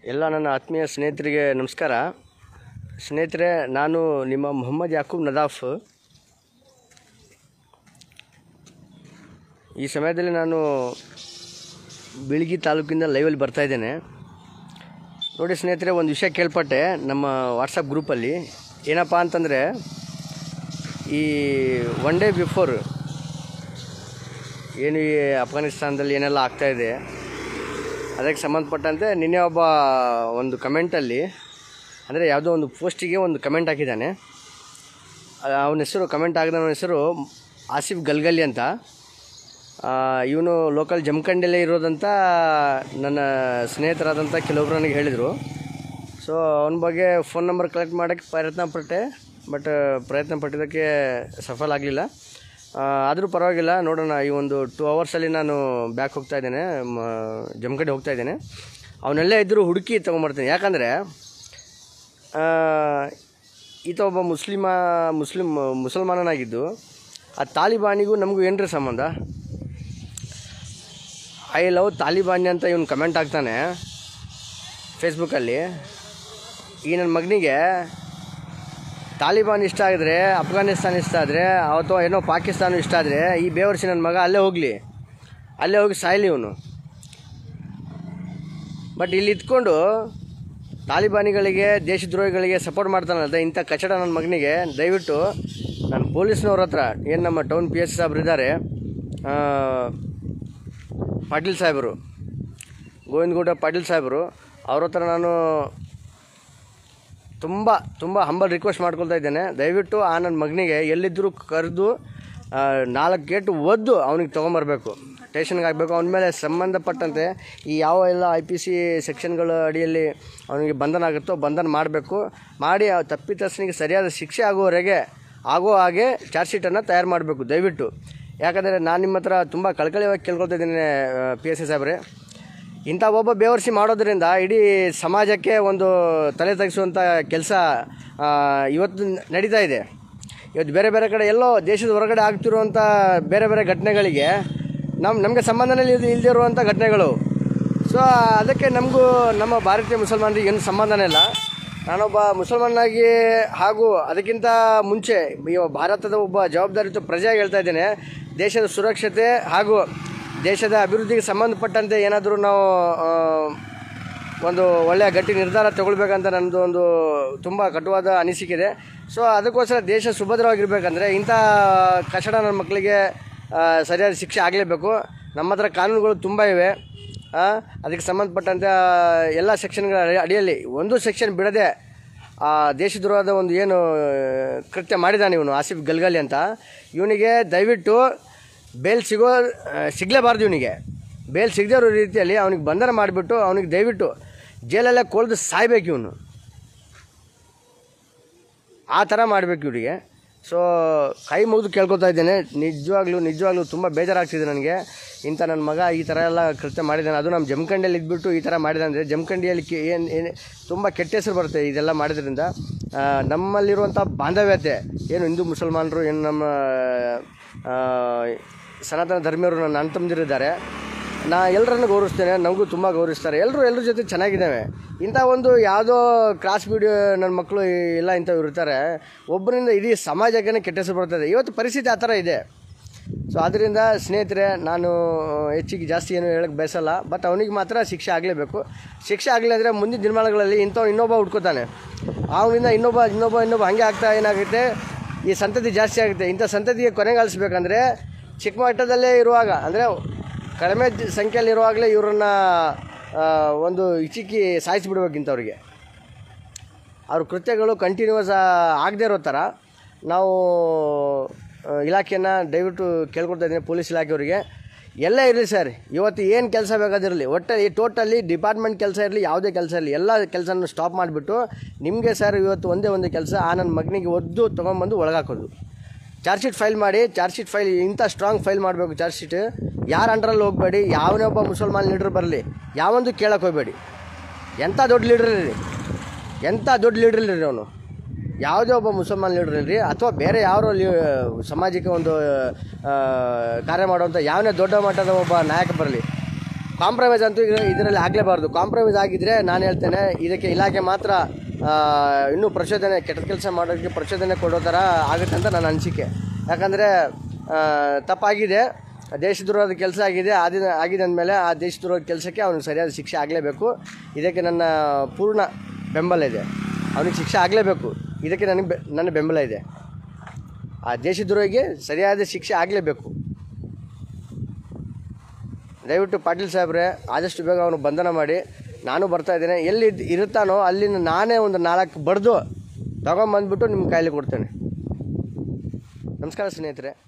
ಎಲ್ಲ ನನ್ನ ಆತ್ಮೀಯ ಸ್ನೇಹಿತರಿಗೆ ನಮಸ್ಕಾರ ಸ್ನೇಹಿತರೆ ನಾನು ನಿಮ್ಮ ಮೊಹಮ್ಮದ್ ಯಾಕೂಬ್ ನದಾಫ್ ಈ ಸಮಯದಲ್ಲಿ ನಾನು ಬಿಳಿಗಿ ತಾಲೂಕಿಂದ ಲೈವಲ್ಲಿ ಬರ್ತಾ ಇದ್ದೇನೆ ನೋಡಿ ಸ್ನೇಹಿತರೆ ಒಂದು ವಿಷಯ ಕೇಳ್ಪಟ್ಟೆ ನಮ್ಮ ವಾಟ್ಸಪ್ ಗ್ರೂಪಲ್ಲಿ ಏನಪ್ಪ ಅಂತಂದರೆ ಈ ಒನ್ ಡೇ ಬಿಫೋರ್ ಏನು ಈ ಅಫ್ಘಾನಿಸ್ತಾನದಲ್ಲಿ ಏನೆಲ್ಲ ಆಗ್ತಾಯಿದೆ ಅದಕ್ಕೆ ಸಂಬಂಧಪಟ್ಟಂತೆ ನಿನ್ನೆ ಒಬ್ಬ ಒಂದು ಕಮೆಂಟಲ್ಲಿ ಅಂದರೆ ಯಾವುದೋ ಒಂದು ಪೋಸ್ಟಿಗೆ ಒಂದು ಕಮೆಂಟ್ ಹಾಕಿದ್ದಾನೆ ಅವನ ಹೆಸರು ಕಮೆಂಟ್ ಹಾಕಿದವನ ಹೆಸರು ಆಸಿಫ್ ಗಲ್ಗಲಿ ಅಂತ ಇವನು ಲೋಕಲ್ ಜಮಖಂಡಿಯಲ್ಲೇ ಇರೋದಂತ ನನ್ನ ಸ್ನೇಹಿತರಾದಂಥ ಕೆಲವೊಬ್ರು ನನಗೆ ಹೇಳಿದರು ಸೊ ಅವನ ಬಗ್ಗೆ ಫೋನ್ ನಂಬರ್ ಕಲೆಕ್ಟ್ ಮಾಡೋಕ್ಕೆ ಪ್ರಯತ್ನ ಪಟ್ಟೆ ಬಟ್ ಪ್ರಯತ್ನ ಪಟ್ಟಿದ್ದಕ್ಕೆ ಸಫಲ ಆಗಲಿಲ್ಲ ಆದರೂ ಪರವಾಗಿಲ್ಲ ನೋಡೋಣ ಈ ಒಂದು ಟೂ ಅವರ್ಸಲ್ಲಿ ನಾನು ಬ್ಯಾಕ್ ಹೋಗ್ತಾ ಇದ್ದೇನೆ ಮ ಜಮಖಂಡಿ ಹೋಗ್ತಾ ಇದ್ದೇನೆ ಅವನೆಲ್ಲೇ ಇದ್ದರೂ ಹುಡುಕಿ ತೊಗೊಂಬರ್ತೀನಿ ಯಾಕಂದರೆ ಈತ ಒಬ್ಬ ಮುಸ್ಲಿಮ ಮುಸ್ಲಿಮ್ ಮುಸಲ್ಮಾನನಾಗಿದ್ದು ಆ ತಾಲಿಬಾನಿಗೂ ನಮಗೂ ಏನರ ಸಂಬಂಧ ಐ ಲವ್ ತಾಲಿಬಾನಿ ಅಂತ ಇವನು ಕಮೆಂಟ್ ಹಾಕ್ತಾನೆ ಫೇಸ್ಬುಕ್ಕಲ್ಲಿ ಈ ನನ್ನ ಮಗನಿಗೆ ತಾಲಿಬಾನ್ ಇಷ್ಟ ಆಗಿದ್ರೆ ಅಫ್ಘಾನಿಸ್ತಾನ ಇಷ್ಟ ಆದರೆ ಅಥವಾ ಏನೋ ಪಾಕಿಸ್ತಾನ ಇಷ್ಟ ಆದರೆ ಈ ಬೇವರ್ಸಿ ನನ್ನ ಮಗ ಅಲ್ಲೇ ಹೋಗಲಿ ಅಲ್ಲೇ ಹೋಗಿ ಸಾಯಲಿ ಇವನು ಬಟ್ ಇಲ್ಲಿ ಇದ್ಕೊಂಡು ತಾಲಿಬಾನಿಗಳಿಗೆ ದೇಶದ್ರೋಹಿಗಳಿಗೆ ಸಪೋರ್ಟ್ ಮಾಡ್ತಾನಲ್ಲ ಇಂಥ ಕಚಡ ನನ್ನ ಮಗನಿಗೆ ದಯವಿಟ್ಟು ನಾನು ಪೊಲೀಸ್ನವ್ರ ಹತ್ರ ಏನು ನಮ್ಮ ಟೌನ್ ಪಿ ಎಸ್ ಸಾಹೇಬ್ರು ಇದ್ದಾರೆ ಪಾಟೀಲ್ ಸಾಹೇಬರು ಗೋವಿಂದಗೌಡ ಪಾಟೀಲ್ ಸಾಹೇಬರು ಅವ್ರ ಹತ್ರ ನಾನು ತುಂಬ ತುಂಬ ಹಂಬಲ್ ರಿಕ್ವೆಸ್ಟ್ ಮಾಡ್ಕೊಳ್ತಾ ಇದ್ದೇನೆ ದಯವಿಟ್ಟು ಆ ನನ್ನ ಮಗನಿಗೆ ಎಲ್ಲಿದ್ದರೂ ಕರೆದು ನಾಲ್ಕು ಗೇಟು ಒದ್ದು ಅವನಿಗೆ ತೊಗೊಂಬರ್ಬೇಕು ಸ್ಟೇಷನ್ಗೆ ಆಗಬೇಕು ಅವನ ಮೇಲೆ ಸಂಬಂಧಪಟ್ಟಂತೆ ಈ ಯಾವ ಎಲ್ಲ ಐ ಪಿ ಸಿ ಸೆಕ್ಷನ್ಗಳ ಅಡಿಯಲ್ಲಿ ಅವನಿಗೆ ಬಂಧನ ಆಗುತ್ತೋ ಬಂಧನ ಮಾಡಬೇಕು ಮಾಡಿ ಆ ತಪ್ಪಿತಸ್ಥನಿಗೆ ಸರಿಯಾದ ಶಿಕ್ಷೆ ಆಗುವವರೆಗೆ ಆಗೋ ಹಾಗೆ ಚಾರ್ಜ್ ಶೀಟನ್ನು ತಯಾರು ಮಾಡಬೇಕು ದಯವಿಟ್ಟು ಯಾಕಂದರೆ ನಾನು ನಿಮ್ಮ ಹತ್ರ ತುಂಬ ಕಳ್ಕಳಿಯಾಗಿ ಕೇಳ್ಕೊಳ್ತಾ ಇದ್ದೀನಿ ಪಿ ಎಸ್ ಸಿ ಸಾಹೇಬ್ರೆ ಇಂಥ ಒಬ್ಬ ಬೇವರ್ಸಿ ಮಾಡೋದ್ರಿಂದ ಇಡೀ ಸಮಾಜಕ್ಕೆ ಒಂದು ತಲೆ ತಗ್ಗಿಸುವಂಥ ಕೆಲಸ ಇವತ್ತು ನಡೀತಾ ಇದೆ ಇವತ್ತು ಬೇರೆ ಬೇರೆ ಕಡೆ ಎಲ್ಲೋ ದೇಶದ ಹೊರಗಡೆ ಆಗ್ತಿರುವಂಥ ಬೇರೆ ಬೇರೆ ಘಟನೆಗಳಿಗೆ ನಮ್ಮ ನಮಗೆ ಸಂಬಂಧನೇ ಇಲ್ಲದೆ ಇಲ್ಲದೆ ಇರುವಂಥ ಘಟನೆಗಳು ಸೊ ಅದಕ್ಕೆ ನಮಗೂ ನಮ್ಮ ಭಾರತೀಯ ಮುಸಲ್ಮಾನರಿಗೆ ಏನು ಸಂಬಂಧನೇ ಇಲ್ಲ ನಾನೊಬ್ಬ ಮುಸಲ್ಮಾನಾಗಿ ಹಾಗೂ ಅದಕ್ಕಿಂತ ಮುಂಚೆ ಈ ಭಾರತದ ಒಬ್ಬ ಜವಾಬ್ದಾರಿಯುತ ಪ್ರಜೆಯಾಗಿ ಹೇಳ್ತಾ ಇದ್ದೇನೆ ದೇಶದ ಸುರಕ್ಷತೆ ಹಾಗೂ ದೇಶದ ಅಭಿವೃದ್ಧಿಗೆ ಸಂಬಂಧಪಟ್ಟಂತೆ ಏನಾದರೂ ನಾವು ಒಂದು ಒಳ್ಳೆಯ ಗಟ್ಟಿ ನಿರ್ಧಾರ ತಗೊಳ್ಬೇಕಂತ ನನ್ನದು ಒಂದು ತುಂಬ ಕಟುವಾದ ಅನಿಸಿಕೆ ಇದೆ ಸೊ ಅದಕ್ಕೋಸ್ಕರ ದೇಶ ಸುಭದ್ರವಾಗಿರ್ಬೇಕಂದ್ರೆ ಇಂಥ ಕಷಡ ನನ್ನ ಮಕ್ಕಳಿಗೆ ಸರಿಯಾದ ಶಿಕ್ಷೆ ಆಗಲೇಬೇಕು ನಮ್ಮ ಹತ್ರ ಕಾನೂನುಗಳು ತುಂಬ ಇವೆ ಅದಕ್ಕೆ ಸಂಬಂಧಪಟ್ಟಂತೆ ಎಲ್ಲ ಸೆಕ್ಷನ್ಗಳ ಅಡಿಯಲ್ಲಿ ಒಂದು ಸೆಕ್ಷನ್ ಬಿಡದೆ ಆ ದೇಶದ್ರೋಹದ ಒಂದು ಏನು ಕೃತ್ಯ ಮಾಡಿದ್ದಾನೆ ಇವನು ಆಸಿಫ್ ಗಲ್ಗಲಿ ಅಂತ ಇವನಿಗೆ ದಯವಿಟ್ಟು ಬೇಲ್ ಸಿಗೋ ಸಿಗಲೇಬಾರ್ದು ಇವನಿಗೆ ಬೇಲ್ ಸಿಗದೇ ಇರೋ ರೀತಿಯಲ್ಲಿ ಅವನಿಗೆ ಬಂಧನ ಮಾಡಿಬಿಟ್ಟು ಅವನಿಗೆ ದಯವಿಟ್ಟು ಜೈಲಲ್ಲೇ ಕೊಳ್ದು ಸಾಯ್ಬೇಕು ಇವನು ಆ ಥರ ಮಾಡಬೇಕು ಇವರಿಗೆ ಸೊ ಕೈ ಮುಗಿದು ಕೇಳ್ಕೊತಾ ಇದ್ದೇನೆ ನಿಜವಾಗ್ಲೂ ನಿಜವಾಗ್ಲೂ ತುಂಬ ಬೇಜಾರಾಗ್ತಿದೆ ನನಗೆ ಇಂಥ ನನ್ನ ಮಗ ಈ ಥರ ಎಲ್ಲ ಕೃತ್ಯ ಮಾಡಿದ್ದಾನೆ ಅದು ನಮ್ಮ ಜಮಖಂಡಿಯಲ್ಲಿ ಇದ್ಬಿಟ್ಟು ಈ ಥರ ಮಾಡಿದಂದರೆ ಜಮಖಂಡಿಯಲ್ಲಿ ಕೆ ಏನು ಏನು ತುಂಬ ಕೆಟ್ಟ ಹೆಸರು ಬರುತ್ತೆ ಇದೆಲ್ಲ ಮಾಡಿದ್ರಿಂದ ನಮ್ಮಲ್ಲಿರುವಂಥ ಬಾಂಧವ್ಯತೆ ಏನು ಹಿಂದೂ ಮುಸಲ್ಮಾನರು ಏನು ನಮ್ಮ ಸನಾತನ ಧರ್ಮೀಯರು ನನ್ನ ಅಣ್ಣ ತಮ್ಮದಿರಿದ್ದಾರೆ ನಾ ಎಲ್ಲರನ್ನು ಗೌರವಿಸ್ತೇನೆ ನಮಗೂ ತುಂಬ ಗೌರವಿಸ್ತಾರೆ ಎಲ್ಲರೂ ಎಲ್ಲರ ಜೊತೆ ಚೆನ್ನಾಗಿದ್ದಾವೆ ಇಂಥ ಒಂದು ಯಾವುದೋ ಕ್ರಾಸ್ ವಿಡಿಯೋ ನನ್ನ ಮಕ್ಕಳು ಎಲ್ಲ ಇಂಥವ್ರು ಇರ್ತಾರೆ ಒಬ್ಬರಿಂದ ಇಡೀ ಸಮಾಜಕ್ಕೆ ಕೆಟ್ಟ ಹೆಸರು ಬರ್ತದೆ ಇವತ್ತು ಪರಿಸ್ಥಿತಿ ಆ ಥರ ಇದೆ ಸೊ ಆದ್ದರಿಂದ ಸ್ನೇಹಿತರೆ ನಾನು ಹೆಚ್ಚಿಗೆ ಜಾಸ್ತಿ ಏನು ಹೇಳಕ್ಕೆ ಬಯಸಲ್ಲ ಬಟ್ ಅವನಿಗೆ ಮಾತ್ರ ಶಿಕ್ಷೆ ಆಗಲೇಬೇಕು ಶಿಕ್ಷೆ ಆಗಲಿ ಅಂದರೆ ಮುಂದಿನ ದಿನಮಾನಗಳಲ್ಲಿ ಇಂಥವ್ನು ಇನ್ನೊಬ್ಬ ಹುಡ್ಕೋತಾನೆ ಅವನಿಂದ ಇನ್ನೊಬ್ಬ ಇನ್ನೊಬ್ಬ ಇನ್ನೊಬ್ಬ ಹಾಗೆ ಆಗ್ತಾ ಏನಾಗುತ್ತೆ ಈ ಸಂತತಿ ಜಾಸ್ತಿ ಆಗುತ್ತೆ ಇಂಥ ಸಂತತಿಗೆ ಕೊನೆಗಾಲಿಸ್ಬೇಕಂದ್ರೆ ಚಿಕ್ಕ ಮಟ್ಟದಲ್ಲೇ ಇರುವಾಗ ಅಂದರೆ ಕಡಿಮೆ ಸಂಖ್ಯೆಯಲ್ಲಿ ಇರುವಾಗಲೇ ಇವರನ್ನ ಒಂದು ಇಚಿಕ್ಕಿ ಸಾಯಿಸಿಬಿಡ್ಬೇಕು ಇಂಥವ್ರಿಗೆ ಅವ್ರ ಕೃತ್ಯಗಳು ಕಂಟಿನ್ಯೂಸ್ ಆಗದೇ ಇರೋ ಥರ ನಾವು ಇಲಾಖೆಯನ್ನು ದಯವಿಟ್ಟು ಕೇಳ್ಕೊಳ್ತಾ ಇದ್ದೀನಿ ಪೊಲೀಸ್ ಇಲಾಖೆಯವರಿಗೆ ಎಲ್ಲ ಇರಲಿ ಸರ್ ಇವತ್ತು ಏನು ಕೆಲಸ ಬೇಕಾದಿರಲಿ ಒಟ್ಟಲ್ಲಿ ಟೋಟಲಿ ಡಿಪಾರ್ಟ್ಮೆಂಟ್ ಕೆಲಸ ಇರಲಿ ಯಾವುದೇ ಕೆಲಸ ಇರಲಿ ಎಲ್ಲ ಕೆಲಸನೂ ಸ್ಟಾಪ್ ಮಾಡಿಬಿಟ್ಟು ನಿಮಗೆ ಸರ್ ಇವತ್ತು ಒಂದೇ ಒಂದು ಕೆಲಸ ಆ ನನ್ನ ಮಗನಿಗೆ ಒದ್ದು ತೊಗೊಂಬಂದು ಒಳಗಾಕೋದು ಚಾರ್ಜ್ ಶೀಟ್ ಫೈಲ್ ಮಾಡಿ ಚಾರ್ಜ್ ಶೀಟ್ ಫೈಲ್ ಇಂಥ ಸ್ಟ್ರಾಂಗ್ ಫೈಲ್ ಮಾಡಬೇಕು ಚಾರ್ಜ್ ಶೀಟ್ ಯಾರ ಅಂಡ್ರಲ್ಲಿ ಹೋಗಬೇಡಿ ಯಾವನೇ ಒಬ್ಬ ಮುಸಲ್ಮಾನ್ ಲೀಡ್ರ್ ಬರಲಿ ಯಾವೊಂದು ಕೇಳಕ್ಕೆ ಹೋಗಬೇಡಿ ಎಂಥ ದೊಡ್ಡ ಲೀಡ್ರ್ ಇರಲಿ ಎಂಥ ದೊಡ್ಡ ಲೀಡ್ರ್ ಇಲ್ಲರಿ ಅವನು ಯಾವುದೇ ಒಬ್ಬ ಮುಸಲ್ಮಾನ್ ಲೀಡ್ರ್ ಇರಲಿ ಅಥವಾ ಬೇರೆ ಯಾರೋ ಲೀ ಸಮಾಜಕ್ಕೆ ಒಂದು ಕಾರ್ಯ ಮಾಡುವಂಥ ಯಾವನೇ ದೊಡ್ಡ ಮಟ್ಟದ ಒಬ್ಬ ನಾಯಕ ಬರಲಿ ಕಾಂಪ್ರಮೈಸ್ ಅಂತೂ ಇದರಲ್ಲಿ ಆಗಲೇಬಾರ್ದು ಕಾಂಪ್ರಮೈಸ್ ಆಗಿದ್ದರೆ ನಾನು ಹೇಳ್ತೇನೆ ಇದಕ್ಕೆ ಇಲಾಖೆ ಮಾತ್ರ ಆ, ಇನ್ನೂ ಪ್ರಚೋದನೆ ಕೆಟ್ಟ ಕೆಲಸ ಮಾಡೋದಕ್ಕೆ ಪ್ರಚೋದನೆ ಕೊಡೋ ಥರ ಆಗುತ್ತೆ ಅಂತ ನನ್ನ ಅನಿಸಿಕೆ ಯಾಕಂದರೆ ತಪ್ಪಾಗಿದೆ ದೇಶದ್ರೋಹದ ಕೆಲಸ ಆಗಿದೆ ಆದಿನ ಆಗಿದೆ ಅಂದಮೇಲೆ ಆ ದೇಶದ್ರೋಹದ ಕೆಲಸಕ್ಕೆ ಅವನಿಗೆ ಸರಿಯಾದ ಶಿಕ್ಷೆ ಆಗಲೇಬೇಕು ಇದಕ್ಕೆ ನನ್ನ ಪೂರ್ಣ ಬೆಂಬಲ ಇದೆ ಅವನಿಗೆ ಶಿಕ್ಷೆ ಆಗಲೇಬೇಕು ಇದಕ್ಕೆ ನನಗೆ ಬೆ ನನ್ನ ಬೆಂಬಲ ಇದೆ ಆ ದೇಶದ್ರೋಹಿಗೆ ಸರಿಯಾದ ಶಿಕ್ಷೆ ಆಗಲೇಬೇಕು ದಯವಿಟ್ಟು ಪಾಟೀಲ್ ಸಾಹೇಬ್ರೆ ಆದಷ್ಟು ಬೇಗ ಅವನು ಬಂಧನ ಮಾಡಿ ನಾನು ಬರ್ತಾ ಇದ್ದೇನೆ ಎಲ್ಲಿ ಇದ್- ಇರುತ್ತಾನೋ ಅಲ್ಲಿಂದ ನಾನೇ ಒಂದು ನಾಲ್ಕು ಬಡ್ದು ತಗೊಂಬಂದ್ಬಿಟ್ಟು ನಿಮ್ಮ ಕಾಯಿಲೆ ಕೊಡ್ತೇನೆ ನಮಸ್ಕಾರ ಸ್ನೇಹಿತರೆ